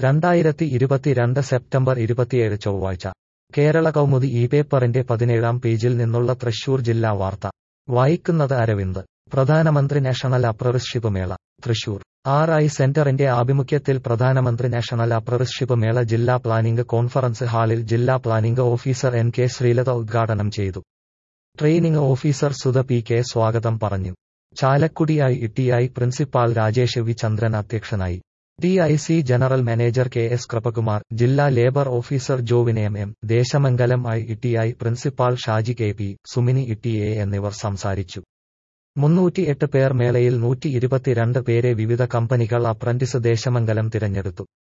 രണ്ടായിരത്തി ഇരുപത്തിരണ്ട് സെപ്റ്റംബർ ഇരുപത്തിയേഴ് ചൊവ്വാഴ്ച കേരള കൗമുദി ഈ പേപ്പറിന്റെ പതിനേഴാം പേജിൽ നിന്നുള്ള തൃശൂർ ജില്ലാ വാർത്ത വായിക്കുന്നത് അരവിന്ദ് പ്രധാനമന്ത്രി നാഷണൽ അപ്രന്റീസ്ഷിപ്പ് മേള തൃശൂർ ആർ ഐ സെന്ററിന്റെ ആഭിമുഖ്യത്തിൽ പ്രധാനമന്ത്രി നാഷണൽ അപ്രന്റീസ്ഷിപ്പ് മേള ജില്ലാ പ്ലാനിംഗ് കോൺഫറൻസ് ഹാളിൽ ജില്ലാ planning officer N K Sreelatha ഉദ്ഘാടനം ചെയ്തു training officer Sudha P K സ്വാഗതം പറഞ്ഞു ചാലക്കുടിയായി ഇട്ടിയായി പ്രിൻസിപ്പാൾ രാജേഷ് വി ചന്ദ്രൻ അധ്യക്ഷനായി T I C general manager K S Kripakumar ജില്ലാ ലേബർ ഓഫീസർ ജോവിനെ എം എം ദേശമംഗലം ഐ ഇട്ടിയായി principal Shaji K P Sumini ഇട്ടിയെ എന്നിവർ സംസാരിച്ചു മുന്നൂറ്റിയെട്ട് പേർ മേളയിൽ നൂറ്റി ഇരുപത്തിരണ്ട് പേരെ വിവിധ കമ്പനികൾ അപ്രന്റീസ് ദേശമംഗലം തിരഞ്ഞെടുത്തു